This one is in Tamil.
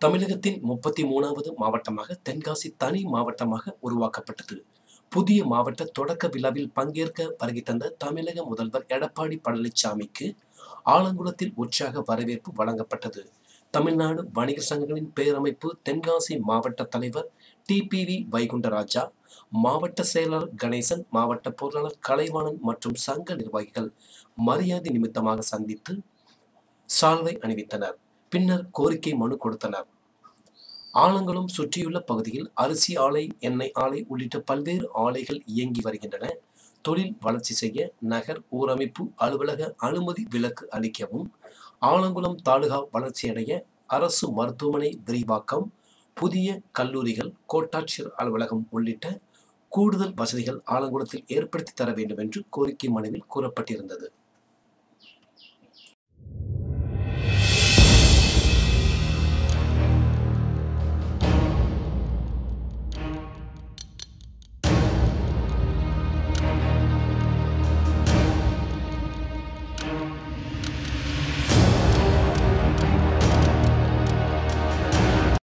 தமிழகத்தின் முப்பத்தி மூணாவது மாவட்டமாக தென்காசி தனி மாவட்டமாக உருவாக்கப்பட்டது புதிய மாவட்ட தொடக்க விழாவில் பங்கேற்க வருகை தந்த தமிழக முதல்வர் எடப்பாடி பழனிசாமிக்கு ஆலங்குளத்தில் உற்சாக வரவேற்பு வழங்கப்பட்டது தமிழ்நாடு வணிகர் சங்கங்களின் பேரமைப்பு தென்காசி மாவட்ட தலைவர் டிபிவி வைகுண்டராஜா மாவட்ட செயலாளர் கணேசன் மாவட்ட பொருளாளர் கலைவாணன் மற்றும் சங்க நிர்வாகிகள் மரியாதை நிமித்தமாக சந்தித்து சால்வை அணிவித்தனர் பின்னர் கோரிக்கை மனு கொடுத்தனர் ஆலங்குளம் சுற்றியுள்ள பகுதியில் அரிசி ஆலை எண்ணெய் ஆலை உள்ளிட்ட பல்வேறு ஆலைகள் இயங்கி வருகின்றன தொழில் வளர்ச்சி செய்ய நகர் ஊரமைப்பு அலுவலக அனுமதி விலக்கு அளிக்கவும் ஆலங்குளம் தாலுகா வளர்ச்சியடைய அரசு மருத்துவமனை விரிவாக்கம் புதிய கல்லூரிகள் கோட்டாட்சியர் அலுவலகம் உள்ளிட்ட கூடுதல் வசதிகள் ஆலங்குளத்தில் ஏற்படுத்தி தர வேண்டும் என்று கோரிக்கை மனுவில் கூறப்பட்டிருந்தது